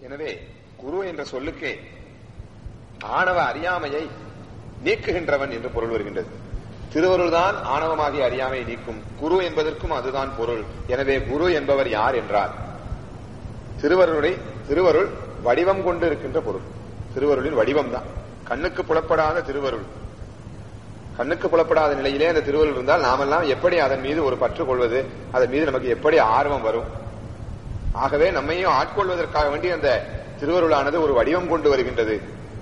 எனவே குரு என்ற சொல்லுக்கு ஆணவ அறியாமையை நீக்குகின்றவன் என்று பொருள் வருகின்றது திருவருள் தான் ஆணவமாகிய அறியாமையை நீக்கும் குரு என்பதற்கும் அதுதான் பொருள் எனவே குரு என்பவர் யார் என்றார் திருவருளை திருவருள் வடிவம் கொண்டு இருக்கின்ற பொருள் திருவருளின் வடிவம் தான் கண்ணுக்கு புலப்படாத திருவருள் கண்ணுக்கு புலப்படாத நிலையிலே அந்த திருவருள் இருந்தால் நாமெல்லாம் எப்படி அதன் மீது ஒரு பற்று கொள்வது அதன் மீது நமக்கு எப்படி ஆர்வம் வரும் ஆகவே நம்மையும் ஆட்கொள்வதற்காக வேண்டி அந்த திருவருளானது ஒரு வடிவம் கொண்டு வருகின்றது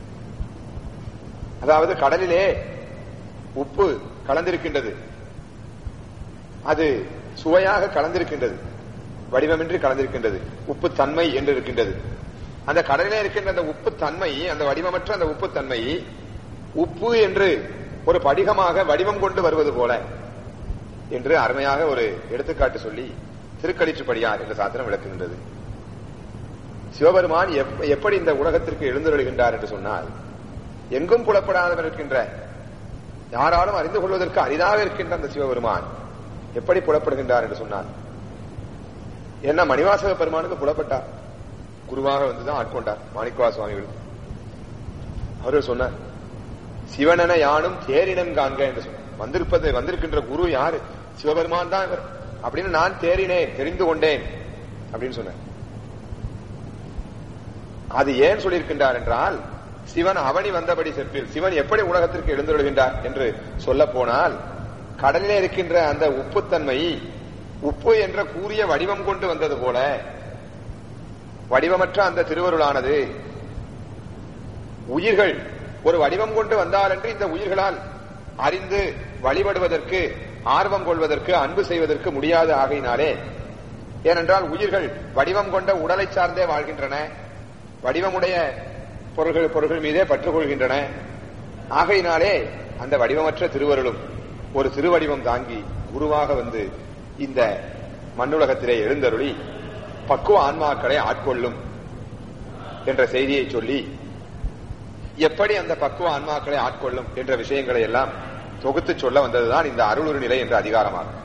அதாவது கடலிலே உப்பு கலந்திருக்கின்றது அது சுவையாக கலந்திருக்கின்றது வடிவமின்றி கலந்திருக்கின்றது உப்பு தன்மை என்று இருக்கின்றது அந்த கடலிலே இருக்கின்ற அந்த உப்பு தன்மை அந்த வடிவமற்ற அந்த உப்பு தன்மை உப்பு என்று ஒரு படிகமாக வடிவம் கொண்டு வருவது போல என்று அருமையாக ஒரு எடுத்துக்காட்டு சொல்லி திருக்கடிற்றுப்படியார் என்ற சாத்திரம் விளக்குகின்றது சிவபெருமான் எப்படி இந்த உலகத்திற்கு எழுந்தருளுகின்றார் என்று சொன்னால் எங்கும் புலப்படாதவர் இருக்கின்ற யாராலும் அறிந்து கொள்வதற்கு அரிதாக இருக்கின்ற அந்த சிவபெருமான் எப்படி புலப்படுகின்றார் என்று சொன்னார் என்ன மணிவாசக பெருமானுக்கு புலப்பட்டார் குருவாக வந்துதான் ஆட்கொண்டார் மாணிக்கவா சுவாமிகள் அவர்கள் சொன்னார் சிவனென யானும் தேரினம் காண்க என்று சொன்னார் வந்திருப்பது வந்திருக்கின்ற குரு யாரு சிவபெருமான் தான் இவர் அப்படின்னு நான் தேறினேன் தெரிந்து கொண்டேன் அப்படின்னு சொன்னார் அது ஏன் சொல்லியிருக்கின்றார் என்றால் சிவன் அவனி வந்தபடி செப்பில் சிவன் எப்படி உலகத்திற்கு எழுந்துள்கின்றார் என்று சொல்ல போனால் கடலிலே இருக்கின்ற அந்த உப்புத்தன்மை உப்பு என்ற கூறிய வடிவம் கொண்டு வந்தது போல வடிவமற்ற அந்த திருவருளானது உயிர்கள் ஒரு வடிவம் கொண்டு வந்தாலன்றி இந்த உயிர்களால் அறிந்து வழிபடுவதற்கு ஆர்வம் கொள்வதற்கு அன்பு செய்வதற்கு முடியாத ஆகையினாலே ஏனென்றால் உயிர்கள் வடிவம் கொண்ட உடலை சார்ந்தே வாழ்கின்றன வடிவமுடைய பொருள்கள் பொருள்கள் மீதே பற்றுக்கொள்கின்றன ஆகையினாலே அந்த வடிவமற்ற திருவருளும் ஒரு திருவடிவம் தாங்கி குருவாக வந்து இந்த மண்ணுலகத்திலே எழுந்தருளி பக்குவ ஆன்மாக்களை ஆட்கொள்ளும் என்ற செய்தியை சொல்லி எப்படி அந்த பக்குவ ஆன்மாக்களை ஆட்கொள்ளும் என்ற விஷயங்களை எல்லாம் தொகுத்து சொல்ல வந்ததுதான் இந்த அருளுரு நிலை என்ற அதிகாரமாகும்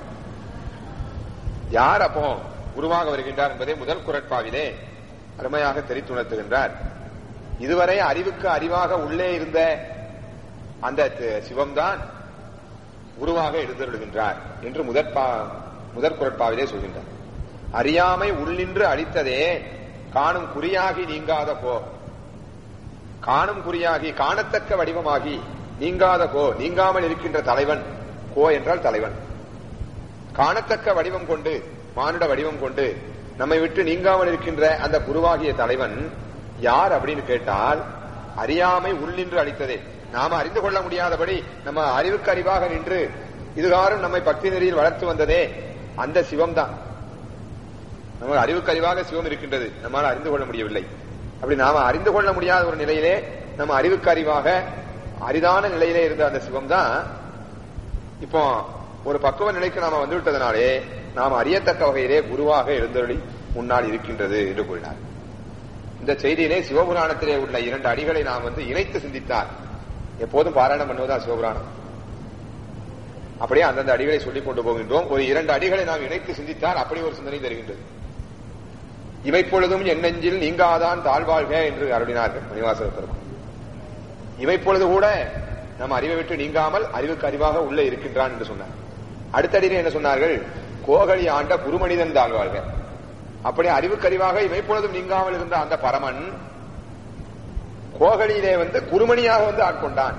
யார் அப்போ குருவாக வருகின்றார் என்பதை முதல் குரட்பாவிலே அருமையாக தெரித்துணர்த்துகின்றார் இதுவரை அறிவுக்கு அறிவாக உள்ளே இருந்த அந்த சிவம்தான் குருவாக எழுந்தருளுகின்றார் என்று முதற் முதற் குரட்பாவிலே சொல்கின்றார் அறியாமை உள்ளின்று அளித்ததே காணும் குறியாகி நீங்காத போ காணும் குறியாகி காணத்தக்க வடிவமாகி நீங்காத கோ நீங்காமல் இருக்கின்ற தலைவன் கோ என்றால் தலைவன் காணத்தக்க வடிவம் கொண்டு மானுட வடிவம் கொண்டு நம்மை விட்டு நீங்காமல் இருக்கின்ற அந்த குருவாகிய தலைவன் யார் அப்படின்னு கேட்டால் அறியாமை உள்ளின்று அளித்ததே நாம அறிந்து கொள்ள முடியாதபடி நம்ம அறிவுக்கு அறிவாக நின்று இதுகாரும் நம்மை பக்தி நெறியில் வளர்த்து வந்ததே அந்த சிவம் தான் நம்ம அறிவுக்கு அறிவாக சிவம் இருக்கின்றது நம்மால் அறிந்து கொள்ள முடியவில்லை அப்படி நாம அறிந்து கொள்ள முடியாத ஒரு நிலையிலே நம்ம அறிவுக்கு அறிவாக அரிதான நிலையிலே இருந்த அந்த சிவம் தான் இப்போ ஒரு பக்குவ நிலைக்கு நாம வந்து விட்டதனாலே நாம் அறியத்தக்க வகையிலே குருவாக எழுந்தருளி முன்னால் இருக்கின்றது என்று கூறினார் இந்த செய்தியிலே சிவபுராணத்திலே உள்ள இரண்டு அடிகளை நாம் வந்து இணைத்து சிந்தித்தார் எப்போதும் பாராயணம் பண்ணுவதா சிவபுராணம் அப்படியே அந்தந்த அடிகளை சொல்லிக் கொண்டு போகின்றோம் ஒரு இரண்டு அடிகளை நாம் இணைத்து சிந்தித்தால் அப்படி ஒரு சிந்தனை தருகின்றது இவைப்பொழுதும் என் நெஞ்சில் நீங்காதான் தாழ்வாழ்க என்று அருளினார்கள் மணிவாசக பெருமான் இவைப்பொழுது கூட நம்ம அறிவை விட்டு நீங்காமல் அறிவுக்கு அறிவாக உள்ளே இருக்கின்றான் என்று சொன்னார் அடுத்தடியில் என்ன சொன்னார்கள் கோகலி ஆண்ட குருமனிதன் தாழ்வாழ்க அப்படி அறிவுக்கறிவாக இவைப்பொழுதும் நீங்காமல் இருந்த அந்த பரமன் கோகலியிலே வந்து குருமணியாக வந்து ஆட்கொண்டான்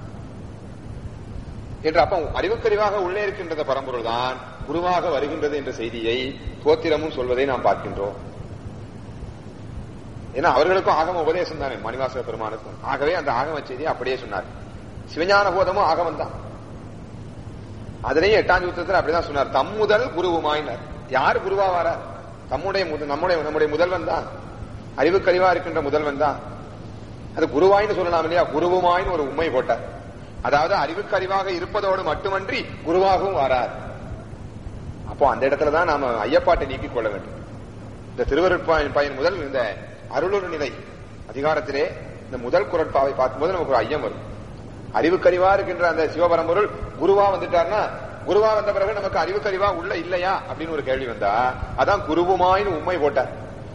என்று அப்ப அறிவுக்கறிவாக உள்ளே இருக்கின்ற பரம்பொருள் தான் குருவாக வருகின்றது என்ற செய்தியை தோத்திரமும் சொல்வதை நாம் பார்க்கின்றோம் ஏன்னா அவர்களுக்கும் ஆகம உபதேசம் தானே மணிவாசக பெருமானுக்கும் ஆகவே அந்த ஆகம செய்தியை அப்படியே சொன்னார் சிவஞான போதமும் ஆகமம் தான் அதனையும் எட்டாம் சூத்திரத்தில் அப்படிதான் சொன்னார் தம் முதல் குருவுமாயினர் யார் குருவா வாரார் தம்முடைய நம்முடைய நம்முடைய முதல்வன் தான் அறிவுக்கறிவா இருக்கின்ற முதல்வன் தான் அது குருவாயின்னு சொல்லலாம் இல்லையா குருவுமாயின்னு ஒரு உண்மை போட்டார் அதாவது அறிவுக்கறிவாக இருப்பதோடு மட்டுமன்றி குருவாகவும் வாரார் அப்போ அந்த இடத்துல தான் நாம ஐயப்பாட்டை நீக்கிக் கொள்ள வேண்டும் இந்த திருவருட்பாயின் பயன் முதல் இந்த அருளுரு நிலை அதிகாரத்திலே இந்த முதல் குரட்பாவை பார்க்கும்போது நமக்கு ஒரு ஐயம் வரும் அறிவுக்கறிவா இருக்கின்ற அந்த சிவபரம்பொருள் குருவா வந்துட்டார்னா குருவா வந்த பிறகு நமக்கு அறிவுக்கறிவா உள்ள இல்லையா அப்படின்னு ஒரு கேள்வி வந்தா அதான் குருவுமாயின்னு உண்மை போட்டார்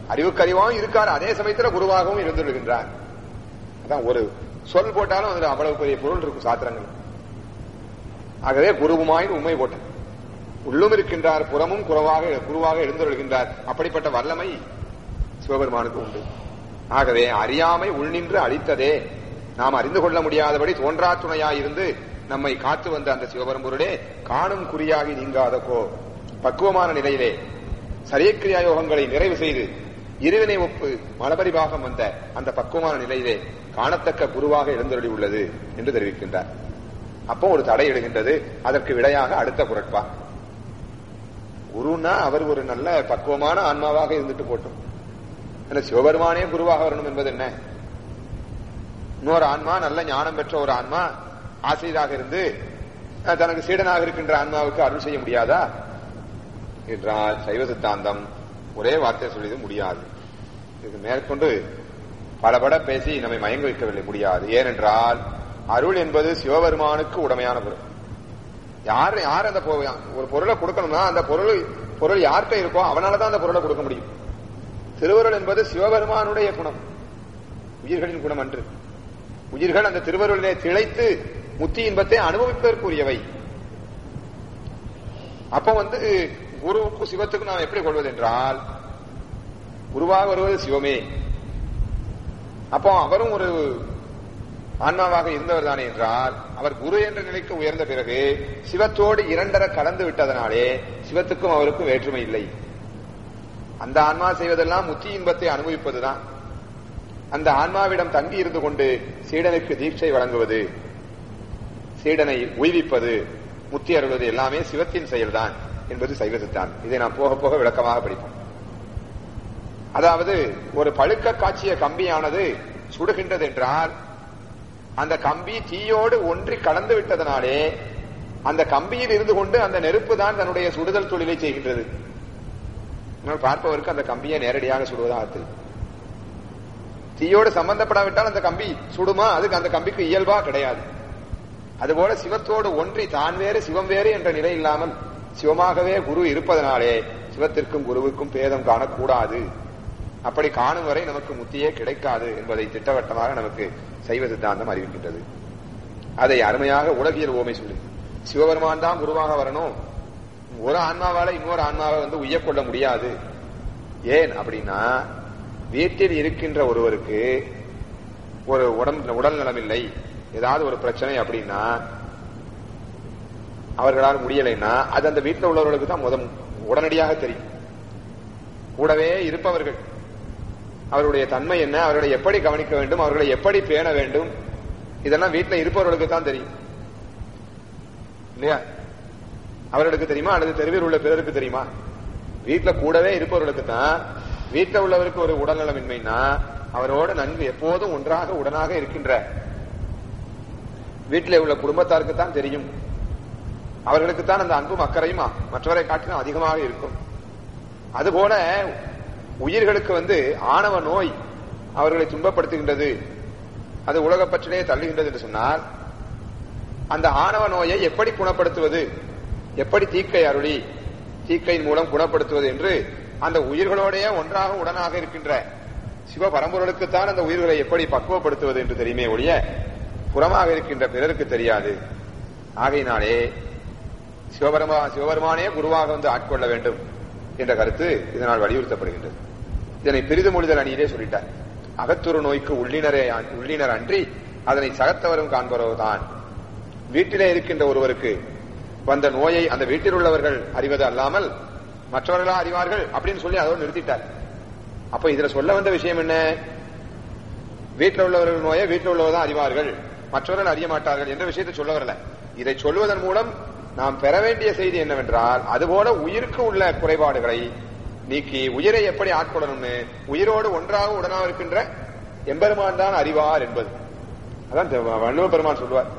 அறிவுக்கறிவாகவும் இருக்கார் அதே சமயத்துல குருவாகவும் இருந்துள்ளுகின்றார் அதான் ஒரு சொல் போட்டாலும் அதுல அவ்வளவு பெரிய பொருள் இருக்கும் சாத்திரங்கள் ஆகவே குருவுமாயின் உண்மை போட்டேன் உள்ளும் இருக்கின்றார் புறமும் குறவாக குருவாக எழுந்துள்கின்றார் அப்படிப்பட்ட வல்லமை சிவபெருமானுக்கு உண்டு ஆகவே அறியாமை உள்நின்று அழித்ததே நாம் அறிந்து கொள்ள முடியாதபடி தோன்றா துணையாய் இருந்து நம்மை காத்து வந்த அந்த சிவபெரும்பொருளே காணும் குறியாகி நீங்காத கோ பக்குவமான நிலையிலே சரியக்கிரியா யோகங்களை நிறைவு செய்து இருவினை ஒப்பு மலபரிபாகம் வந்த அந்த பக்குவமான நிலையிலே காணத்தக்க குருவாக எழுந்தருளி உள்ளது என்று தெரிவிக்கின்றார் அப்போ ஒரு தடை எழுகின்றது அதற்கு விடையாக அடுத்த குரட்பா குருன்னா அவர் ஒரு நல்ல பக்குவமான ஆன்மாவாக இருந்துட்டு போட்டும் இல்ல சிவபெருமானே குருவாக வரணும் என்பது என்ன இன்னொரு ஆன்மா நல்ல ஞானம் பெற்ற ஒரு ஆன்மா ஆசிரியராக இருந்து அஹ், தனக்கு சீடனாக இருக்கின்ற ஆன்மாவுக்கு அருள் செய்ய முடியாதா என்றால் சைவ சித்தாந்தம் ஒரே வார்த்தை சொல்லியது முடியாது இது மேற்கொண்டு பலபட பேசி நம்மை மயங்க வைக்கவில்லை முடியாது ஏனென்றால் அருள் என்பது சிவபெருமானுக்கு உடமையான பொருள் யார் யார் அந்த பொ- ஒரு பொருளை கொடுக்கணும்னா அந்த பொருள் பொருள் யார்கிட்ட இருக்கோ அவனாலதான் அந்த பொருளை கொடுக்க முடியும் திருவருள் என்பது சிவபெருமானுடைய குணம் உயிர்களின் குணம் அன்று உயிர்கள் அந்த திருவருளிலே திளைத்து முத்தி இன்பத்தை அனுபவிப்பதற்குரியவை அப்ப வந்து குருவுக்கும் சிவத்துக்கும் நாம் எப்படி கொள்வது என்றால் குருவாக வருவது சிவமே அப்போ அவரும் ஒரு ஆன்மாவாக இருந்தவர் தானே என்றால் அவர் குரு என்ற நிலைக்கு உயர்ந்த பிறகு சிவத்தோடு இரண்டர கலந்து விட்டதனாலே சிவத்துக்கும் அவருக்கும் வேற்றுமை இல்லை அந்த ஆன்மா செய்வதெல்லாம் முத்தி இன்பத்தை அனுபவிப்பதுதான் அந்த ஆன்மாவிடம் தங்கி இருந்து கொண்டு சீடனுக்கு தீட்சை வழங்குவது சீடனை உய்விப்பது முத்தி அருள்வது எல்லாமே சிவத்தின் செயல்தான் என்பது சைவ சித்தாந்தம் இதை நாம் போக போக விளக்கமாக படிப்போம் அதாவது ஒரு பழுக்க காட்சிய கம்பியானது சுடுகின்றது என்றால் அந்த கம்பி தீயோடு ஒன்றி கலந்து விட்டதனாலே அந்த கம்பியில் இருந்து கொண்டு அந்த நெருப்பு தான் தன்னுடைய சுடுதல் தொழிலை செய்கின்றது ஆனால் பார்ப்பவருக்கு அந்த கம்பியை நேரடியாக சுடுவதாக தெரியும் தீயோடு சம்பந்தப்படாவிட்டால் அந்த கம்பி சுடுமா அதுக்கு அந்த கம்பிக்கு இயல்பா கிடையாது அதுபோல சிவத்தோடு ஒன்றி தான் வேறு சிவம் வேறு என்ற நிலை இல்லாமல் சிவமாகவே குரு இருப்பதனாலே சிவத்திற்கும் குருவுக்கும் பேதம் காணக்கூடாது அப்படி காணும் வரை நமக்கு முத்தியே கிடைக்காது என்பதை திட்டவட்டமாக நமக்கு சைவ சித்தாந்தம் அறிவிக்கின்றது அதை அருமையாக உலகியல் ஓமை சொல்லி சிவபெருமான் தான் குருவாக வரணும் ஒரு ஆன்மாவால இன்னொரு ஆன்மாவை வந்து உய்யக்கொள்ள முடியாது ஏன் அப்படின்னா வீட்டில் இருக்கின்ற ஒருவருக்கு ஒரு உடம்பு உடல் நலமில்லை ஏதாவது ஒரு பிரச்சனை அப்படின்னா அவர்களால் முடியலைன்னா அது அந்த வீட்டில் உள்ளவர்களுக்கு தான் முதல் உடனடியாக தெரியும் கூடவே இருப்பவர்கள் அவருடைய தன்மை என்ன அவர்களை எப்படி கவனிக்க வேண்டும் அவர்களை எப்படி பேண வேண்டும் இதெல்லாம் வீட்டில் இருப்பவர்களுக்கு தான் தெரியும் இல்லையா அவர்களுக்கு தெரியுமா அல்லது தெருவில் உள்ள பிறருக்கு தெரியுமா வீட்டுல கூடவே இருப்பவர்களுக்கு தான் வீட்டில் உள்ளவருக்கு ஒரு உடல்நலமின்மைனா அவரோட நன்கு எப்போதும் ஒன்றாக உடனாக இருக்கின்ற வீட்டில் உள்ள குடும்பத்தாருக்கு தான் தெரியும் அவர்களுக்கு தான் அந்த அன்பும் அக்கறையும் மற்றவரை காட்டிலும் அதிகமாக இருக்கும் அதுபோல உயிர்களுக்கு வந்து ஆணவ நோய் அவர்களை துன்பப்படுத்துகின்றது அது உலக பற்றிலே தள்ளுகின்றது என்று சொன்னால் அந்த ஆணவ நோயை எப்படி குணப்படுத்துவது எப்படி தீக்கை அருளி தீக்கையின் மூலம் குணப்படுத்துவது என்று அந்த உயிர்களோடைய ஒன்றாக உடனாக இருக்கின்ற சிவ பரம்பொருளுக்குத்தான் அந்த உயிர்களை எப்படி பக்குவப்படுத்துவது என்று தெரியுமே ஒழிய புறமாக இருக்கின்ற பிறருக்கு தெரியாது ஆகையினாலே சிவபெருமா சிவபெருமானே குருவாக வந்து ஆட்கொள்ள வேண்டும் என்ற கருத்து இதனால் வலியுறுத்தப்படுகின்றது இதனை பிரிது மொழிதல் அணியிலே சொல்லிட்டார் அகத்துரு நோய்க்கு உள்ளினரே உள்ளினர் அன்றி அதனை சகத்தவரும் காண்பவரோ தான் வீட்டிலே இருக்கின்ற ஒருவருக்கு வந்த நோயை அந்த வீட்டில் உள்ளவர்கள் அறிவது அல்லாமல் மற்றவர்களா அறிவார்கள் அப்படின்னு சொல்லி அதோடு நிறுத்திட்டார் அப்ப இதுல சொல்ல வந்த விஷயம் என்ன வீட்டில் உள்ளவர்கள் நோயை வீட்டில் உள்ளவர் தான் அறிவார்கள் மற்றவர்கள் அறிய மாட்டார்கள் என்ற விஷயத்தை சொல்ல வரல இதை சொல்வதன் மூலம் நாம் பெற வேண்டிய செய்தி என்னவென்றால் அதுபோல உயிருக்கு உள்ள குறைபாடுகளை நீக்கி உயிரை எப்படி ஆட்கொள்ளணும்னு உயிரோடு ஒன்றாக உடனாக இருக்கின்ற எம்பெருமான் தான் அறிவார் என்பது அதான் வள்ளுவ பெருமான் சொல்லுவார்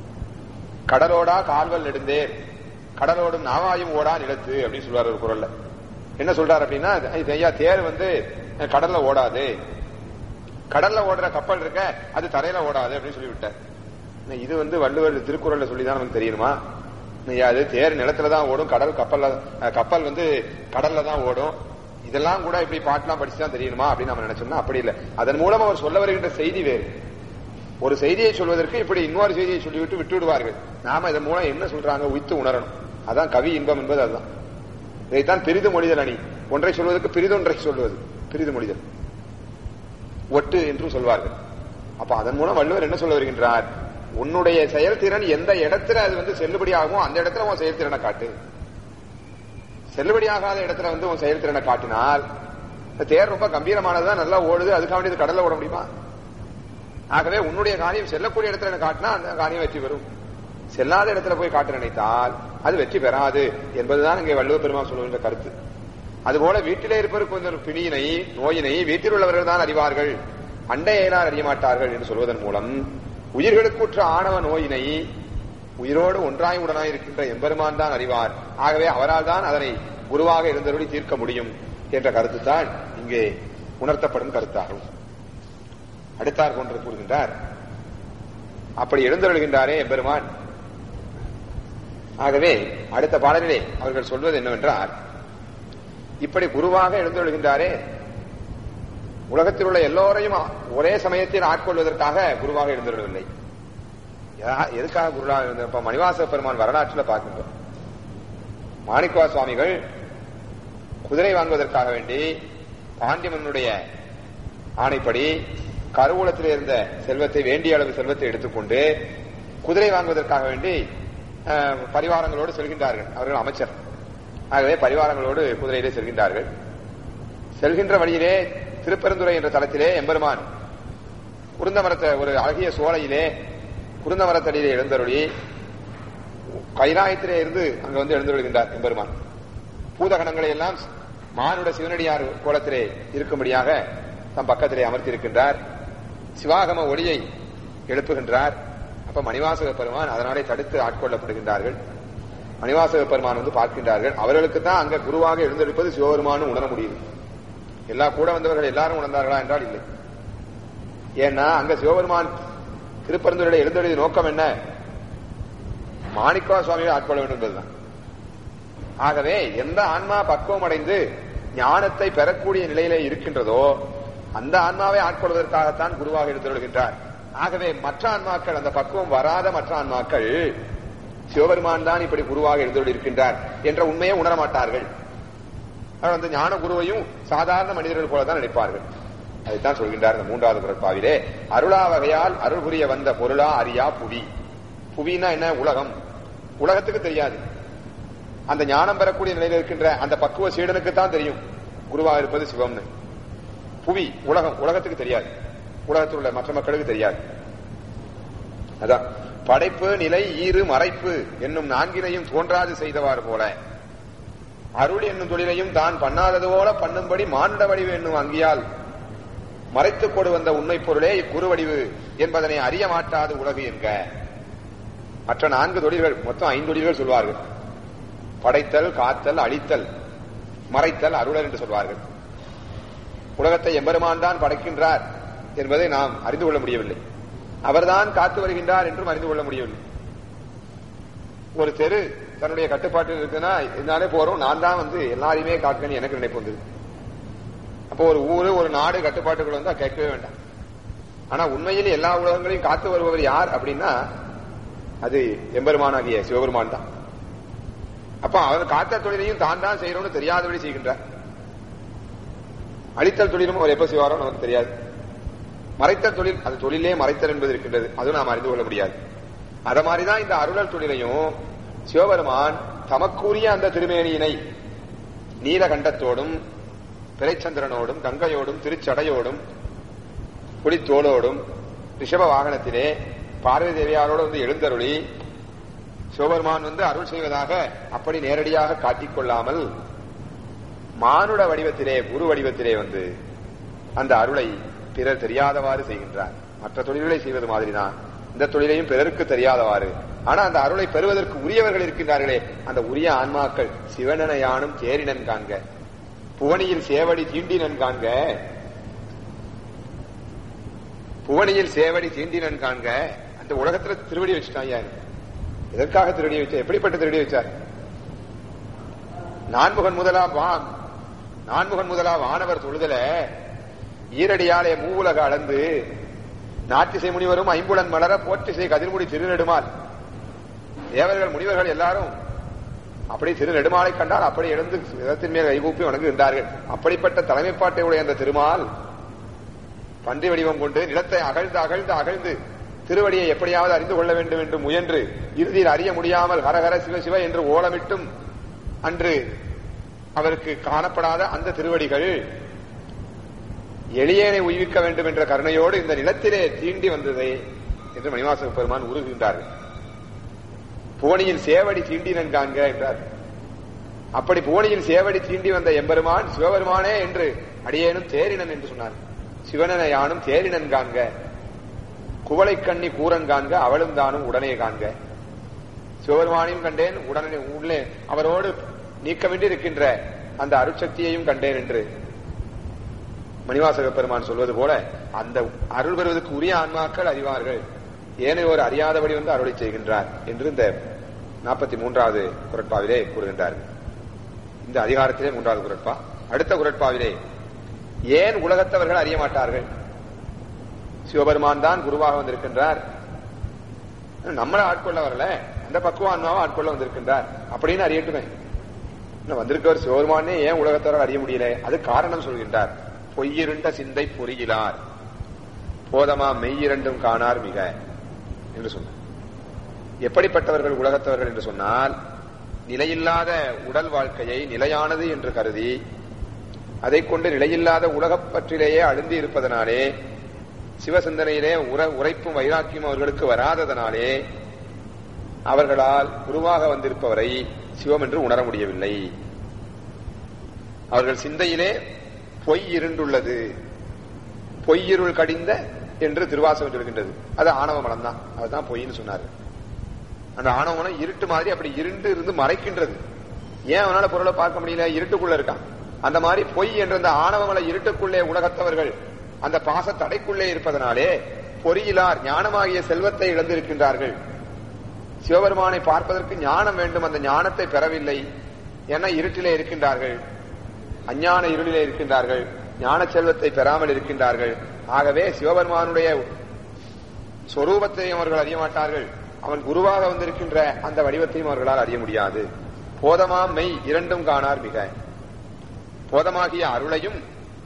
கடலோடா கால்வல் நெடுந்தேர் கடலோடும் நாவாயும் ஓடா நிலத்து அப்படின்னு சொல்லுவார் ஒரு குரல்ல என்ன சொல்றாரு அப்படின்னா இது ஐயா தேர் வந்து கடல்ல ஓடாது கடல்ல ஓடுற கப்பல் இருக்க அது தரையில ஓடாது அப்படின்னு சொல்லி விட்டார் இது வந்து வள்ளுவர் திருக்குறள்ல சொல்லிதான் நமக்கு தெரியணுமா அது தேர் நிலத்துல தான் ஓடும் கடல் கப்பல்ல கப்பல் வந்து கடல்ல தான் ஓடும் இதெல்லாம் கூட இப்படி பாட்டெல்லாம் படிச்சுதான் தெரியணுமா அப்படின்னு நம்ம நினைச்சோம்னா அப்படி இல்லை அதன் மூலம் அவர் சொல்ல வருகின்ற செய்தி வேறு ஒரு செய்தியை சொல்வதற்கு இப்படி இன்னொரு செய்தியை சொல்லிவிட்டு விட்டு விடுவார்கள் நாம இதன் மூலம் என்ன சொல்றாங்க உய்த்து உணரணும் அதான் கவி இன்பம் என்பது அதுதான் இதைத்தான் பெரிது மொழிதல் அணி ஒன்றை சொல்வதற்கு பெரிதொன்றை சொல்வது பெரிது மொழிதல் ஒட்டு என்றும் சொல்வார்கள் அப்ப அதன் மூலம் வள்ளுவர் என்ன சொல்ல வருகின்றார் உன்னுடைய செயல்திறன் எந்த இடத்துல அது வந்து செல்லுபடியாகும் அந்த இடத்துல உன் செயல்திறனை காட்டு செல்லுபடியாகாத இடத்துல வந்து உன் செயல்திறனை காட்டினால் இந்த தேர் ரொம்ப கம்பீரமானதுதான் நல்லா ஓடுது அதுக்காக வேண்டியது கடல்ல ஓட முடியுமா ஆகவே உன்னுடைய காரியம் செல்லக்கூடிய இடத்துல எனக்கு காட்டினா அந்த காரியம் வெற்றி பெறும் செல்லாத இடத்துல போய் காட்ட நினைத்தால் அது வெற்றி பெறாது என்பதுதான் இங்கே வள்ளுவ பெருமாள் சொல்லுகின்ற கருத்து அதுபோல வீட்டிலே இருப்பவருக்கு கொஞ்சம் பிணியினை நோயினை வீட்டில் உள்ளவர்கள் தான் அறிவார்கள் அண்டையலார் அறிய மாட்டார்கள் என்று சொல்வதன் மூலம் உயிர்களுக்குற்ற ஆணவ நோயினை உயிரோடு ஒன்றாய் உடனாய் இருக்கின்ற எம்பெருமான் தான் அறிவார் ஆகவே அவரால் தான் அதனை குருவாக இருந்தபடி தீர்க்க முடியும் என்ற கருத்து தான் இங்கே உணர்த்தப்படும் கருத்தாகும் அடுத்தார் கொன்று கூறுகின்றார் அப்படி எழுந்தருள்கின்றாரே எம்பெருமான் ஆகவே அடுத்த பாடலிலே அவர்கள் சொல்வது என்னவென்றால் இப்படி குருவாக எழுந்தருள்கின்றாரே உலகத்தில் உள்ள எல்லோரையும் ஒரே சமயத்தில் ஆட்கொள்வதற்காக குருவாக எழுந்தருளவில்லை எதுக்காக குருவாக இருந்த இப்ப மணிவாச பெருமான் வரலாற்றில் பார்க்கின்றோம் மாணிக்கவா சுவாமிகள் குதிரை வாங்குவதற்காக வேண்டி பாண்டியமனுடைய ஆணைப்படி கருவூலத்தில் இருந்த செல்வத்தை வேண்டிய அளவு செல்வத்தை எடுத்துக்கொண்டு குதிரை வாங்குவதற்காக வேண்டி பரிவாரங்களோடு செல்கின்றார்கள் அவர்கள் அமைச்சர் ஆகவே பரிவாரங்களோடு குதிரையிலே செல்கின்றார்கள் செல்கின்ற வழியிலே திருப்பெருந்துறை என்ற தளத்திலே எம்பெருமான் குருந்தமரத்தை ஒரு அழகிய சோலையிலே குருந்தமரத்தடியிலே எழுந்தருளி கைலாயத்திலே இருந்து அங்க வந்து எழுந்தருள்கின்றார் எம்பெருமான் பூதகணங்களை எல்லாம் மானுட சிவனடியார் கோலத்திலே இருக்கும்படியாக தம் பக்கத்திலே அமர்த்தியிருக்கின்றார் சிவாகம ஒளியை எழுப்புகின்றார் அப்ப மணிவாசக பெருமான் அதனாலே தடுத்து ஆட்கொள்ளப்படுகின்றார்கள் மணிவாசக பெருமான் வந்து பார்க்கின்றார்கள் அவர்களுக்கு தான் அங்க குருவாக எழுந்திருப்பது சிவபெருமானும் உணர முடியுது எல்லா கூட வந்தவர்கள் எல்லாரும் உணர்ந்தார்களா என்றால் இல்லை ஏன்னா அங்க சிவபெருமான் திருப்பரந்துடைய எழுந்தொழிய நோக்கம் என்ன மாணிக்கா சுவாமியை ஆட்கொள்ள வேண்டும் என்பதுதான் ஆகவே எந்த ஆன்மா பக்குவம் அடைந்து ஞானத்தை பெறக்கூடிய நிலையிலே இருக்கின்றதோ அந்த ஆன்மாவை ஆட்கொள்வதற்காகத்தான் குருவாக எழுந்தொழுகின்றார் ஆகவே மற்ற ஆன்மாக்கள் அந்த பக்குவம் வராத மற்ற ஆன்மாக்கள் சிவபெருமான் தான் இப்படி குருவாக எழுந்தொழி இருக்கின்றார் என்ற உண்மையை உணர மாட்டார்கள் அந்த ஞான குருவையும் சாதாரண மனிதர்கள் போலதான் நினைப்பார்கள் அதைத்தான் சொல்கின்றார் இந்த மூன்றாவது குரட்பாவிலே அருளா வகையால் அருள் புரிய வந்த பொருளா அரியா புவி புவினா என்ன உலகம் உலகத்துக்கு தெரியாது அந்த ஞானம் பெறக்கூடிய நிலையில் இருக்கின்ற அந்த பக்குவ சீடனுக்கு தான் தெரியும் குருவாக இருப்பது சிவம்னு புவி உலகம் உலகத்துக்கு தெரியாது உலகத்தில் உள்ள மற்ற மக்களுக்கு தெரியாது அதான் படைப்பு நிலை ஈறு மறைப்பு என்னும் நான்கினையும் தோன்றாது செய்தவாறு போல அருள் என்னும் தொழிலையும் தான் பண்ணாதது போல பண்ணும்படி மானுட வடிவு என்னும் அங்கியால் மறைத்துக் கொடு வந்த உண்மை பொருளே இக்குறுவடிவு என்பதனை அறிய மாட்டாது உலகு என்க மற்ற நான்கு தொழில்கள் மொத்தம் ஐந்து தொழில்கள் சொல்வார்கள் படைத்தல் காத்தல் அழித்தல் மறைத்தல் அருளர் என்று சொல்வார்கள் உலகத்தை எம்பெருமான் தான் படைக்கின்றார் என்பதை நாம் அறிந்து கொள்ள முடியவில்லை அவர்தான் காத்து வருகின்றார் என்றும் அறிந்து கொள்ள முடியவில்லை ஒரு தெரு தன்னுடைய கட்டுப்பாட்டில் இருக்குன்னா இதனாலே போறோம் நான் தான் வந்து எல்லாரையுமே காக்கணும் எனக்கு நினைப்பு வந்தது அப்போ ஒரு ஊரு ஒரு நாடு கட்டுப்பாட்டுக்குள்ள வந்தா கேட்கவே வேண்டாம் ஆனா உண்மையில் எல்லா உலகங்களையும் காத்து வருபவர் யார் அப்படின்னா அது எம்பெருமானாகிய சிவபெருமான் தான் அப்ப அவர் காத்த தொழிலையும் தான் தான் செய்யறோம்னு தெரியாதபடி செய்கின்றார் அழித்தல் தொழிலும் அவர் எப்ப செய்வாரோ நமக்கு தெரியாது மறைத்தல் தொழில் அது தொழிலே மறைத்தல் என்பது இருக்கின்றது அதுவும் நாம் அறிந்து கொள்ள முடியாது அத மாதிரிதான் இந்த அருளல் தொழிலையும் சிவபெருமான் தமக்குரிய அந்த திருமேனியினை நீலகண்டத்தோடும் பிறைச்சந்திரனோடும் கங்கையோடும் திருச்சடையோடும் புலித்தோளோடும் ரிஷப வாகனத்திலே பார்வதி தேவியாரோடு வந்து எழுந்தருளி சிவபெருமான் வந்து அருள் செய்வதாக அப்படி நேரடியாக காட்டிக்கொள்ளாமல் மானுட வடிவத்திலே குரு வடிவத்திலே வந்து அந்த அருளை பிறர் தெரியாதவாறு செய்கின்றார் மற்ற தொழில்களை செய்வது மாதிரிதான் இந்த தொழிலையும் பிறருக்கு தெரியாதவாறு ஆனா அந்த அருளை பெறுவதற்கு உரியவர்கள் இருக்கின்றார்களே அந்த உரிய ஆன்மாக்கள் சிவனனையானும் தேரினன் காண்க புவனியில் சேவடி தீண்டினன் காண்க புவனியில் சேவடி தீண்டினன் காண்க அந்த உலகத்துல திருவடி வச்சுட்டான் எதற்காக திருடி வச்சார் எப்படிப்பட்ட திருடி வச்சார் நான்முகன் முதலாம் வா நான்முகன் முதலா வானவர் தொழுதல ஈரடியாலே மூவுலக அளந்து நாட்டிசை முனிவரும் ஐம்புலன் மலர போற்றிசை கதிர்முடி திருநெடுமால் தேவர்கள் முனிவர்கள் எல்லாரும் அப்படி திரு நெடுமாலை கண்டால் அப்படி எழுந்து இடத்தின் மேல் கைகூப்பி வணங்குகின்றார்கள் அப்படிப்பட்ட தலைமைப்பாட்டையுடைய அந்த திருமால் பன்றி வடிவம் கொண்டு நிலத்தை அகழ்ந்து அகழ்ந்து அகழ்ந்து திருவடியை எப்படியாவது அறிந்து கொள்ள வேண்டும் என்று முயன்று இறுதியில் அறிய முடியாமல் ஹரஹர சிவ சிவ என்று ஓலமிட்டும் அன்று அவருக்கு காணப்படாத அந்த திருவடிகள் எளியனை உய்விக்க வேண்டும் என்ற கருணையோடு இந்த நிலத்திலே தீண்டி வந்ததே என்று மணிவாசக பெருமான் உருகுகின்றார்கள் புவனியின் சேவடி தீண்டினன் காண்க என்றார் அப்படி புவனியின் சேவடி தீண்டி வந்த எம்பெருமான் சிவபெருமானே என்று அடியேனும் தேரினன் என்று சொன்னார் சிவனன யானும் தேரினன் காண்க குவளை கண்ணி கூரன் காண்க அவளும் தானும் உடனே காண்க சிவபெருமானையும் கண்டேன் உடனே உள்ளே அவரோடு நீக்கமின்றி இருக்கின்ற அந்த அருட்சக்தியையும் கண்டேன் என்று மணிவாசக பெருமான் சொல்வது போல அந்த அருள் பெறுவதற்கு உரிய ஆன்மாக்கள் அறிவார்கள் ஏனையோர் அறியாதபடி வந்து அருளை செய்கின்றார் என்று இந்த நாற்பத்தி மூன்றாவது குரட்பாவிலே கூறுகின்றார் இந்த அதிகாரத்திலே மூன்றாவது குரட்பா அடுத்த குரட்பாவிலே ஏன் உலகத்தவர்கள் அறிய மாட்டார்கள் சிவபெருமான் தான் குருவாக வந்திருக்கின்றார் நம்மளை ஆட்கொள்ள வரல அந்த பக்குவான்மாவை ஆட்கொள்ள வந்திருக்கின்றார் அப்படின்னு அறியட்டுமே வந்திருக்கவர் சிவபெருமானே ஏன் உலகத்தவர்கள் அறிய முடியல அது காரணம் சொல்கின்றார் பொய்யிருண்ட சிந்தை பொறியிலார் போதமா மெய்யிரண்டும் காணார் மிக என்று சொன்னார் எப்படிப்பட்டவர்கள் உலகத்தவர்கள் என்று சொன்னால் நிலையில்லாத உடல் வாழ்க்கையை நிலையானது என்று கருதி அதை கொண்டு நிலையில்லாத உலகப் பற்றிலேயே அழுந்தி இருப்பதனாலே சிவசிந்தனையிலே உர உரைப்பும் வைராக்கியம் அவர்களுக்கு வராததனாலே அவர்களால் குருவாக வந்திருப்பவரை சிவம் என்று உணர முடியவில்லை அவர்கள் சிந்தையிலே பொய் இருண்டுள்ளது பொய்யிருள் கடிந்த என்று திருவாசகம் சொல்கின்றது அது ஆணவ மலம் தான் அதுதான் பொய்ன்னு சொன்னாரு அந்த ஆணவ மலம் இருட்டு மாதிரி அப்படி இருண்டு இருந்து மறைக்கின்றது ஏன் அவனால பொருளை பார்க்க முடியல இருட்டுக்குள்ள இருக்கான் அந்த மாதிரி பொய் என்ற அந்த ஆணவ மலை இருட்டுக்குள்ளே உலகத்தவர்கள் அந்த பாச தடைக்குள்ளே இருப்பதனாலே பொறியிலார் ஞானமாகிய செல்வத்தை இழந்திருக்கின்றார்கள் சிவபெருமானை பார்ப்பதற்கு ஞானம் வேண்டும் அந்த ஞானத்தை பெறவில்லை என இருட்டிலே இருக்கின்றார்கள் அஞ்ஞான இருளிலே இருக்கின்றார்கள் ஞான செல்வத்தை பெறாமல் இருக்கின்றார்கள் ஆகவே சிவபெருமானுடைய சொரூபத்தையும் அவர்கள் அறிய மாட்டார்கள் அவன் குருவாக வந்திருக்கின்ற அந்த வடிவத்தையும் அவர்களால் அறிய முடியாது போதமா மெய் இரண்டும் காணார் மிக போதமாகிய அருளையும்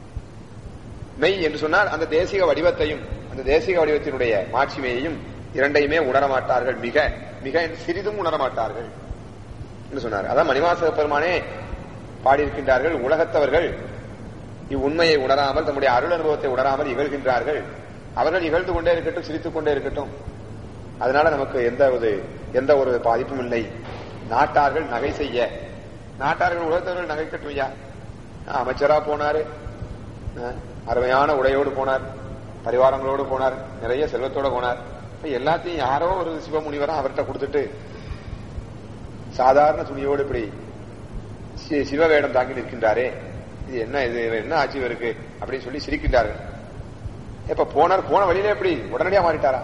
மெய் என்று சொன்னால் அந்த தேசிக வடிவத்தையும் அந்த தேசிக வடிவத்தினுடைய மாட்சிமையையும் இரண்டையுமே உணரமாட்டார்கள் மிக மிக சிறிதும் உணரமாட்டார்கள் என்று சொன்னார் அதான் மணிவாசக பெருமானே பாடியிருக்கின்றார்கள் உலகத்தவர்கள் இவ்வுண்மையை உணராமல் தம்முடைய அருள் அனுபவத்தை உணராமல் இகழ்கின்றார்கள் அவர்கள் இகழ்ந்து கொண்டே இருக்கட்டும் சிரித்துக் கொண்டே இருக்கட்டும் அதனால நமக்கு எந்த ஒரு எந்த ஒரு பாதிப்பும் இல்லை நாட்டார்கள் நகை செய்ய நாட்டார்கள் உலகத்தவர்கள் நகைக்கட்டும் ஐயா அமைச்சரா போனாரு அருமையான உடையோடு போனார் பரிவாரங்களோடு போனார் நிறைய செல்வத்தோட போனார் எல்லாத்தையும் யாரோ ஒரு சிவமுனிவரா அவர்கிட்ட கொடுத்துட்டு சாதாரண துணியோடு இப்படி சிவ வேடம் தாங்கி நிற்கின்றாரே இது என்ன இது என்ன ஆட்சி இருக்கு அப்படின்னு சொல்லி சிரிக்கின்றார்கள் இப்ப போனார் போன வழியில எப்படி உடனடியா மாறிட்டாரா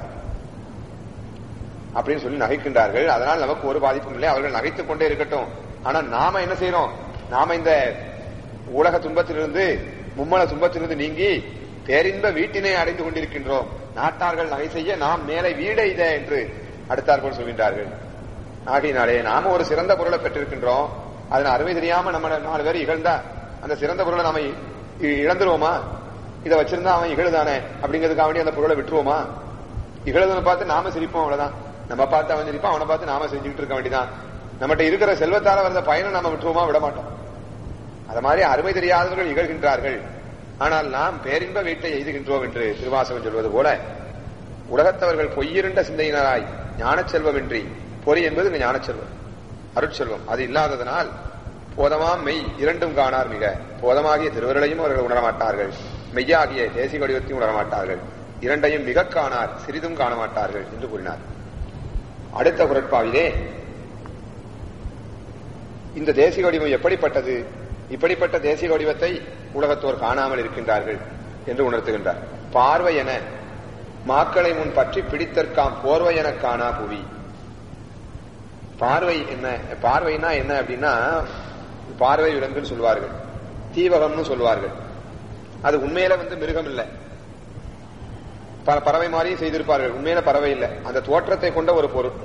அப்படின்னு சொல்லி நகைக்கின்றார்கள் அதனால் நமக்கு ஒரு பாதிப்பும் இல்லை அவர்கள் நகைத்துக் கொண்டே இருக்கட்டும் ஆனா நாம என்ன செய்யறோம் நாம இந்த உலக துன்பத்திலிருந்து மும்மல துன்பத்திலிருந்து நீங்கி பேரின்ப வீட்டினை அடைந்து கொண்டிருக்கின்றோம் நாட்டார்கள் நகை செய்ய நாம் மேலே வீடெய்த என்று அடுத்தார்கள் சொல்கின்றார்கள் ஆகையினாலே நாம ஒரு சிறந்த பொருளை பெற்றிருக்கின்றோம் அதன் அருமை தெரியாம நம்ம நாலு பேர் இகழ்ந்தா அந்த சிறந்த பொருளை நாம இழந்துருவோமா இதை வச்சிருந்தா அவன் இகழுதானே அப்படிங்கிறதுக்காக வேண்டி அந்த பொருளை விட்டுருவோமா இகழுதனை பார்த்து நாம சிரிப்போம் அவ்வளவுதான் நம்ம பார்த்து அவன் சிரிப்பான் அவனை பார்த்து நாம செஞ்சுக்கிட்டு இருக்க வேண்டியதான் நம்மகிட்ட இருக்கிற செல்வத்தால வந்த பயனை நம்ம விட்டுருவோமா விட மாட்டோம் அது மாதிரி அருமை தெரியாதவர்கள் இகழ்கின்றார்கள் ஆனால் நாம் பேரின்ப வீட்டை எய்துகின்றோம் என்று திருவாசகம் சொல்வது போல உலகத்தவர்கள் பொய்யிருண்ட சிந்தையினராய் ஞானச் செல்வமின்றி பொறி என்பது ஞானச்செல்வம் அருட்செல்வம் அது இல்லாததனால் போதமாம் மெய் இரண்டும் காணார் மிக போதமாகிய திருவருளையும் அவர்கள் உணரமாட்டார்கள் மெய்யாகிய தேசிய வடிவத்தையும் உணரமாட்டார்கள் இரண்டையும் மிக காணார் சிறிதும் காண மாட்டார்கள் என்று கூறினார் அடுத்த குரட்பாவிலே இந்த தேசிய வடிவம் எப்படிப்பட்டது இப்படிப்பட்ட தேசிய வடிவத்தை உலகத்தோர் காணாமல் இருக்கின்றார்கள் என்று உணர்த்துகின்றார் பார்வை என மாக்களை முன் பற்றி பிடித்தற்காம் போர்வை என காணா புவி பார்வை என்ன பார்வைனா என்ன அப்படின்னா பார்வை விலங்குன்னு சொல்வார்கள் தீவகம்னு சொல்வார்கள் அது உண்மையில வந்து மிருகம் இல்லை ப- பறவை மாதிரியும் செய்திருப்பார்கள் உண்மையில பறவை இல்லை அந்த தோற்றத்தை கொண்ட ஒரு பொருள்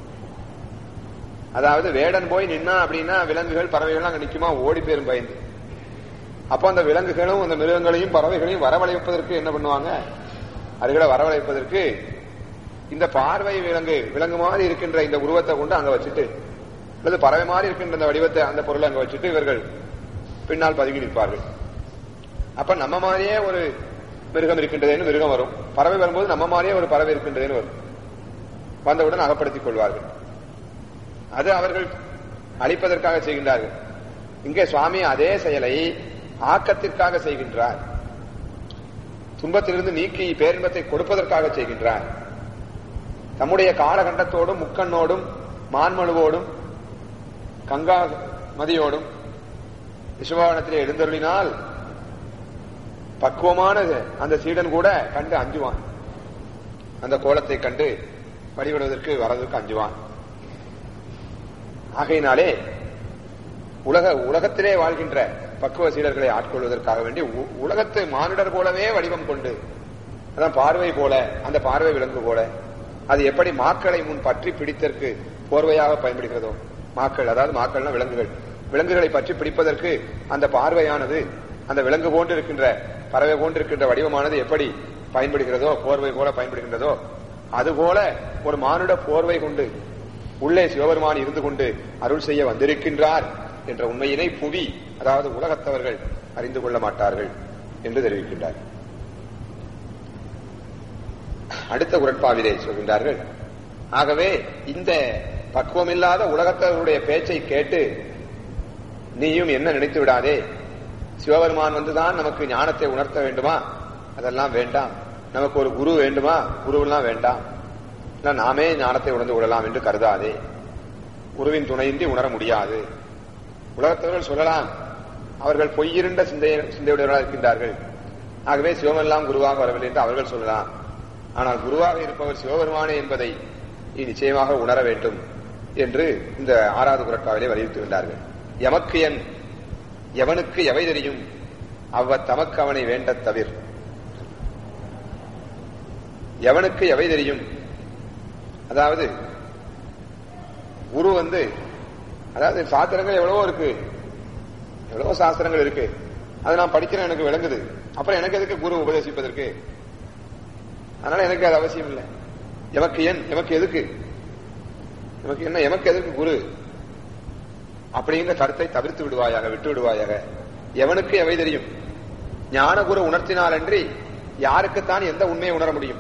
அதாவது வேடன் போய் நின்னா அப்படின்னா விலங்குகள் பறவைகள்லாம் அங்க நிக்குமா ஓடி போயிரும் பயந்து அப்போ அந்த விலங்குகளும் அந்த மிருகங்களையும் பறவைகளையும் வரவழைப்பதற்கு என்ன பண்ணுவாங்க அதுகளை வரவழைப்பதற்கு இந்த பார்வை விலங்கு விலங்கு மாதிரி இருக்கின்ற இந்த உருவத்தை கொண்டு அங்க வச்சுட்டு அல்லது பறவை மாதிரி இருக்கின்ற அந்த வடிவத்தை அந்த பொருளை அங்க வச்சுட்டு இவர்கள் பின்னால் பதுங்கி நிற்பார்கள் அப்ப நம்ம மாதிரியே ஒரு மிருகம் இருக்கின்றதுன்னு மிருகம் வரும் பறவை வரும்போது நம்ம மாதிரியே ஒரு பறவை இருக்கின்றதுன்னு வரும் வந்தவுடன் அகப்படுத்திக் கொள்வார்கள் அது அவர்கள் அழிப்பதற்காக செய்கின்றார்கள் இங்கே சுவாமி அதே செயலை ஆக்கத்திற்காக செய்கின்றார் துன்பத்திலிருந்து நீக்கி பேரின்பத்தை கொடுப்பதற்காக செய்கின்றார் தம்முடைய காலகண்டத்தோடும் முக்கண்ணோடும் மான்மழுவோடும் கங்கா மதியோடும் விஸ்வபாவனத்திலே எழுந்தருளினால் பக்குவமான அந்த சீடன் கூட கண்டு அஞ்சுவான் அந்த கோலத்தை கண்டு வழிபடுவதற்கு வரதற்கு அஞ்சுவான் ஆகையினாலே உலக உலகத்திலே வாழ்கின்ற பக்குவ சீடர்களை ஆட்கொள்வதற்காக வேண்டி உ- உலகத்து மானிடர் போலவே வடிவம் கொண்டு அதான் பார்வை போல அந்த பார்வை விலங்கு போல அது எப்படி மாக்களை முன் பற்றி பிடித்தற்கு போர்வையாக பயன்படுகிறதோ மாக்கள் அதாவது மாக்கள்னா விலங்குகள் விலங்குகளை பற்றி பிடிப்பதற்கு அந்த பார்வையானது அந்த விலங்கு போன்று இருக்கின்ற பறவை போன்று இருக்கின்ற வடிவமானது எப்படி பயன்படுகிறதோ போர்வை போல பயன்படுகின்றதோ அதுபோல ஒரு மானுட போர்வை கொண்டு உள்ளே சிவபெருமான் இருந்து கொண்டு அருள் செய்ய வந்திருக்கின்றார் என்ற உண்மையினை புவி அதாவது உலகத்தவர்கள் அறிந்து கொள்ள மாட்டார்கள் என்று தெரிவிக்கின்றார் அடுத்த குரட்பாவிலே சொல்கின்றார்கள் ஆகவே இந்த பக்குவமில்லாத உலகத்தவருடைய பேச்சை கேட்டு நீயும் என்ன நினைத்து விடாதே சிவபெருமான் வந்துதான் நமக்கு ஞானத்தை உணர்த்த வேண்டுமா அதெல்லாம் வேண்டாம் நமக்கு ஒரு குரு வேண்டுமா குருவெல்லாம் வேண்டாம் இல்ல நாமே ஞானத்தை உணர்ந்து கொள்ளலாம் என்று கருதாதே குருவின் துணையின்றி உணர முடியாது உலகத்தவர்கள் சொல்லலாம் அவர்கள் பொய்யிருண்ட சிந்தை சிந்தையுடையவர்களாக இருக்கின்றார்கள் ஆகவே சிவமெல்லாம் குருவாக வரவில்லை என்று அவர்கள் சொல்லலாம் ஆனால் குருவாக இருப்பவர் சிவபெருமானே என்பதை நீ நிச்சயமாக உணர வேண்டும் என்று இந்த ஆறாவது குரட்பாவிலே வலியுறுத்துகின்றார்கள் எமக்கு என் எவனுக்கு எவை தெரியும் அவ்வ தமக்கு அவனை வேண்டத் தவிர் எவனுக்கு எவை தெரியும் அதாவது குரு வந்து அதாவது சாஸ்திரங்கள் எவ்வளவோ இருக்கு எவ்வளவோ சாஸ்திரங்கள் இருக்கு அது நான் படிக்கிறேன் எனக்கு விளங்குது அப்புறம் எனக்கு எதுக்கு குரு உபதேசிப்பதற்கு அதனால எனக்கு அது அவசியம் இல்லை எமக்கு ஏன் எமக்கு எதுக்கு எமக்கு என்ன எமக்கு எதுக்கு குரு அப்படிங்கிற கருத்தை தவிர்த்து விடுவாயாக விட்டு விடுவாயாக எவனுக்கு எவை தெரியும் ஞான குரு உணர்த்தினாலன்றி யாருக்குத்தான் எந்த உண்மையை உணர முடியும்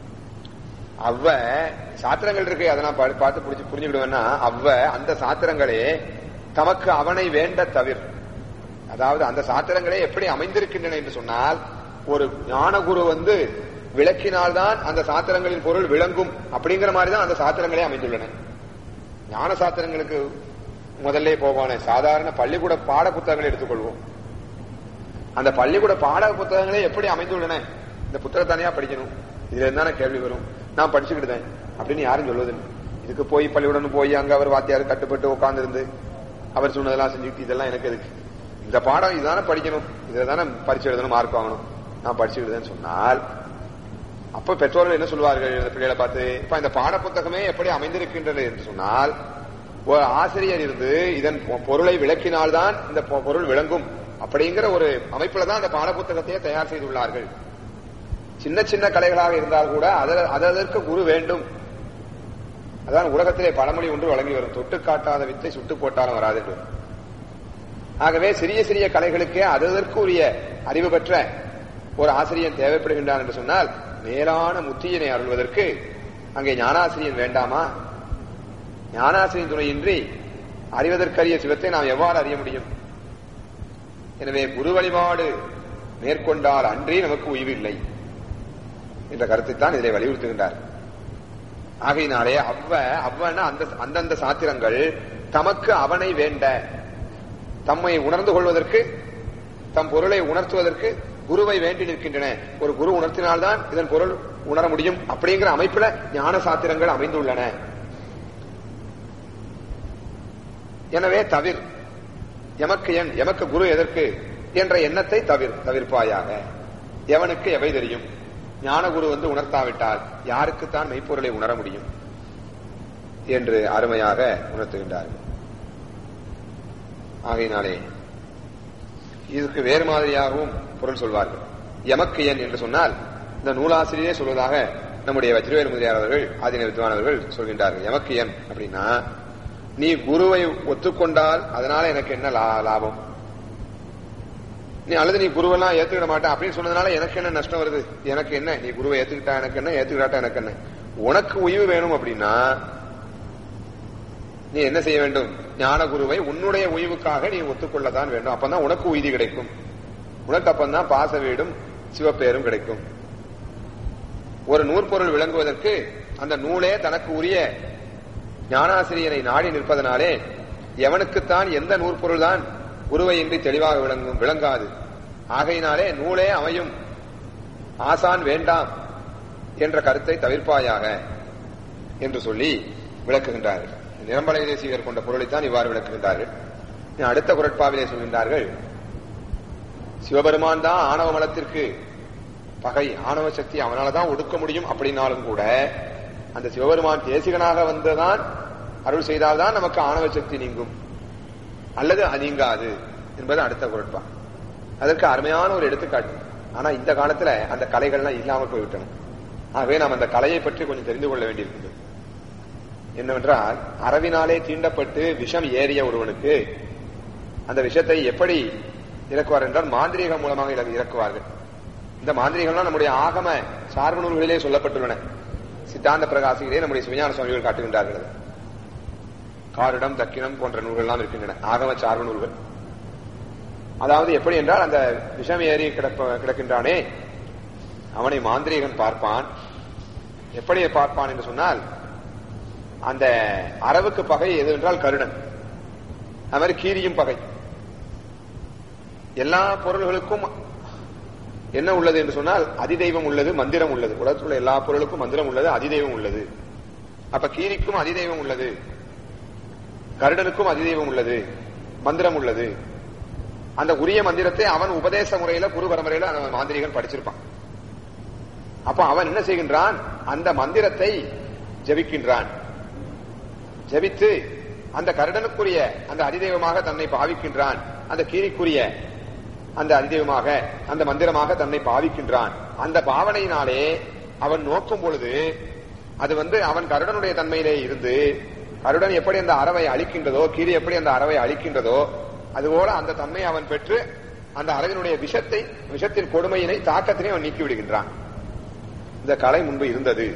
அவ்வ சாத்திரங்கள் இருக்கு அதை நான் பா- பார்த்து புடிச்சு புரிஞ்சுக்கிடுவேன்னா அவ்வ அந்த சாத்திரங்களே தமக்கு அவனை வேண்ட தவிர அதாவது அந்த சாத்திரங்களே எப்படி அமைந்திருக்கின்றன என்று சொன்னால் ஒரு ஞானகுரு வந்து விளக்கினால்தான் அந்த சாத்திரங்களின் பொருள் விளங்கும் அப்படிங்கிற மாதிரி தான் அந்த சாத்திரங்களே அமைந்துள்ளன ஞான சாத்திரங்களுக்கு முதல்ல போவானே சாதாரண பள்ளிக்கூட பாட புத்தகங்களை எடுத்துக்கொள்வோம் அந்த பள்ளிக்கூட பாட புத்தகங்களே எப்படி அமைந்துள்ளன இந்த புத்தகம் தனியா படிக்கணும் இதுல இருந்தானே கேள்வி வரும் நான் படிச்சுக்கிட்டேன் அப்படின்னு யாரும் சொல்வதில்லை இதுக்கு போய் பள்ளிக்கூடம் போய் அங்க அவர் வாத்தியார் கட்டுப்பட்டு உட்கார்ந்து இருந்து அவர் சொன்னதெல்லாம் செஞ்சுக்கிட்டு இதெல்லாம் எனக்கு எதுக்கு இந்த பாடம் இதுதானே படிக்கணும் இதுல தானே பரிசு எழுதணும் மார்க் வாங்கணும் நான் படிச்சுக்கிட்டேன்னு சொன்னால் அப்ப பெற்றோர்கள் என்ன சொல்வார்கள் இந்த பிள்ளைகளை பார்த்து இப்ப இந்த பாட புத்தகமே எப்படி அமைந்திருக்கின்றது என்று சொன்னால் ஒரு ஆசிரியர் இருந்து இதன் பொ- பொருளை விளக்கினால்தான் இந்த பொ- பொருள் விளங்கும் அப்படிங்கிற ஒரு அமைப்புல தான் அந்த பாட புத்தகத்தையே தயார் செய்துள்ளார்கள் சின்ன சின்ன கலைகளாக இருந்தால் கூட அத- அதற்கு குரு வேண்டும் அதான் உலகத்திலே பழமொழி ஒன்று வழங்கி வரும் தொட்டு காட்டாத வித்தை சுட்டு போட்டாலும் வராது என்று ஆகவே சிறிய சிறிய கலைகளுக்கே அதற்கு உரிய அறிவு பெற்ற ஒரு ஆசிரியன் தேவைப்படுகின்றான் என்று சொன்னால் மேலான முத்தியினை அருள்வதற்கு அங்கே ஞானாசிரியன் வேண்டாமா ஞானாசிரியன் துணையின்றி அறிவதற்கரிய சிவத்தை நாம் எவ்வாறு அறிய முடியும் எனவே குரு வழிபாடு மேற்கொண்டால் அன்றி நமக்கு உய்வு இல்லை என்ற கருத்தைத்தான் இதிலே வலியுறுத்துகின்றார் ஆகையினாலே அவ்வ அவ்வன அந்த அந்தந்த சாத்திரங்கள் தமக்கு அவனை வேண்ட தம்மை உணர்ந்து கொள்வதற்கு தம் பொருளை உணர்த்துவதற்கு குருவை வேண்டி நிற்கின்றன ஒரு குரு உணர்த்தினால்தான் இதன் பொருள் உணர முடியும் அப்படிங்கிற அமைப்புல ஞான சாத்திரங்கள் அமைந்துள்ளன எனவே தவிர் எமக்கு என் எமக்கு குரு எதற்கு என்ற எண்ணத்தை தவிர் தவிர்ப்பாயாக எவனுக்கு எவை தெரியும் ஞானகுரு வந்து உணர்த்தாவிட்டால் யாருக்குத்தான் மெய்ப்பொருளை உணர முடியும் என்று அருமையாக உணர்த்துகின்றார்கள் ஆகையினாலே இதுக்கு வேறு மாதிரியாகவும் பொருள் சொல்வார்கள் எமக்கு என் என்று சொன்னால் இந்த நூலாசிரியரே சொல்வதாக நம்முடைய வஜ்ரவேல் முதலியார் அவர்கள் ஆதின வித்வானவர்கள் சொல்கின்றார்கள் எமக்கு என் அப்படின்னா நீ குருவை ஒத்துக்கொண்டால் அதனால எனக்கு என்ன லா- லாபம் நீ அல்லது நீ குருவெல்லாம் ஏத்துக்கிட மாட்டேன் அப்படின்னு சொன்னதுனால எனக்கு என்ன நஷ்டம் வருது எனக்கு என்ன நீ குருவை ஏத்துக்கிட்டா எனக்கு என்ன ஏத்துக்கிட்டாட்டா எனக்கு என்ன உனக்கு உய்வு வேணும் அப்படின்னா நீ என்ன செய்ய வேண்டும் ஞான குருவை உன்னுடைய உய்வுக்காக நீ ஒத்துக்கொள்ளத்தான் வேண்டும் அப்பதான் உனக்கு உய்தி கிடைக்கும் உனக்கு அப்பந்தான் பாச வீடும் சிவப்பேரும் கிடைக்கும் ஒரு நூற்பொருள் விளங்குவதற்கு அந்த நூலே தனக்கு உரிய ஞானாசிரியரை நாடி நிற்பதனாலே எவனுக்குத்தான் எந்த நூற்பொருள் தான் குருவை இன்றி தெளிவாக விளங்கும் விளங்காது ஆகையினாலே நூலே அமையும் ஆசான் வேண்டாம் என்ற கருத்தை தவிர்ப்பாயாக என்று சொல்லி விளக்குகின்றார்கள் நிரம்பலை தேசியர் கொண்ட பொருளைத்தான் இவ்வாறு விளக்குகின்றார்கள் இனி அடுத்த குரட்பாவிலே சொல்கின்றார்கள் சிவபெருமான் தான் ஆணவ மலத்திற்கு பகை ஆணவ சக்தி அவனால தான் ஒடுக்க முடியும் அப்படின்னாலும் கூட அந்த சிவபெருமான் தேசிகனாக வந்ததான் அருள் செய்தால்தான் நமக்கு ஆணவ சக்தி நீங்கும் அல்லது அது நீங்காது என்பது அடுத்த குரட்பா அதற்கு அருமையான ஒரு எடுத்துக்காட்டு ஆனா இந்த காலத்துல அந்த கலைகள்லாம் இல்லாமல் போய்விட்டன ஆகவே நாம் அந்த கலையை பற்றி கொஞ்சம் தெரிந்து கொள்ள வேண்டியிருக்கிறது என்னவென்றால் அரவினாலே தீண்டப்பட்டு விஷம் ஏறிய ஒருவனுக்கு அந்த விஷத்தை எப்படி இறக்குவார் என்றால் மாந்திரீகம் மூலமாக இற- இறக்குவார்கள் இந்த மாந்திரீகம்லாம் நம்முடைய ஆகம சார்பு நூல்களிலே சொல்லப்பட்டுள்ளன சித்தாந்த பிரகாசிகளே நம்முடைய சிவஞான சுவாமிகள் காட்டுகின்றார்கள் அது. காரிடம் தக்கினம் போன்ற நூல்கள்லாம் இருக்கின்றன ஆகம சார்பு நூல்கள் அதாவது எப்படி என்றால் அந்த விஷம் ஏறி கிடப்ப கிடக்கின்றானே அவனை மாந்திரீகன் பார்ப்பான் எப்படி பார்ப்பான் என்று சொன்னால் அந்த அரவுக்கு பகை எது என்றால் கருடன் அது மாதிரி கீரியும் பகை எல்லா பொருள்களுக்கும் என்ன உள்ளது என்று சொன்னால் அதிதெய்வம் உள்ளது மந்திரம் உள்ளது உலகத்தில் உள்ள எல்லா பொருளுக்கும் மந்திரம் உள்ளது அதிதெய்வம் உள்ளது அப்ப கீரிக்கும் அதிதெய்வம் உள்ளது கருடனுக்கும் அதிதெய்வம் உள்ளது மந்திரம் உள்ளது அந்த உரிய மந்திரத்தை அவன் உபதேச முறையில குரு பரம்பரையில அந்த மாந்திரிகன் படிச்சிருப்பான் அப்ப அவன் என்ன செய்கின்றான் அந்த மந்திரத்தை ஜபிக்கின்றான் ஜபித்து அந்த கருடனுக்குரிய அந்த அதிதெய்வமாக தன்னை பாவிக்கின்றான் அந்த கீரிக்குரிய அந்த அதிதெய்வமாக அந்த மந்திரமாக தன்னை பாவிக்கின்றான் அந்த பாவனையினாலே அவன் நோக்கும் பொழுது அது வந்து அவன் கருடனுடைய தன்மையிலே இருந்து கருடன் எப்படி அந்த அறவை அழிக்கின்றதோ கீரி எப்படி அந்த அறவை அழிக்கின்றதோ அதுபோல அந்த தன்மை அவன் பெற்று அந்த அரவினுடைய விஷத்தை விஷத்தின் கொடுமையினை தாக்கத்தினை அவன் நீக்கி விடுகின்றான் இந்த கலை முன்பு இருந்தது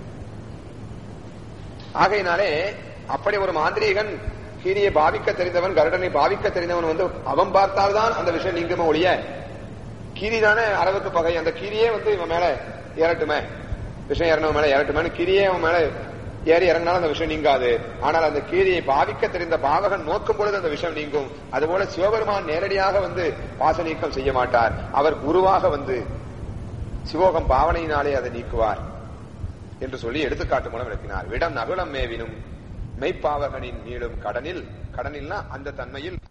ஆகையினாலே அப்படி ஒரு மாந்திரீகன் கீரியை பாவிக்க தெரிந்தவன் கருடனை பாவிக்க தெரிந்தவன் வந்து அவன் பார்த்தால்தான் அந்த விஷயம் நீங்குமே ஒழிய கீரி தானே அரவுக்கு பகை அந்த கீரியே வந்து இவன் மேல ஏறட்டுமே விஷயம் ஏறணும் மேல ஏறட்டுமே கீரியே அவன் மேல ஏறி இறங்கினாலும் அந்த விஷயம் நீங்காது ஆனால் அந்த கீரியை பாவிக்க தெரிந்த பாவகன் நோக்கும் பொழுது அந்த விஷயம் நீங்கும் அதுபோல சிவபெருமான் நேரடியாக வந்து பாச நீக்கம் செய்ய மாட்டார் அவர் குருவாக வந்து சிவோகம் பாவனையினாலே அதை நீக்குவார் என்று சொல்லி எடுத்துக்காட்டு மூலம் விளக்கினார் விடம் நகுலம் மேவினும் மெய்ப்பாவகனின் நீளும் கடனில் கடனில்னா அந்த தன்மையில்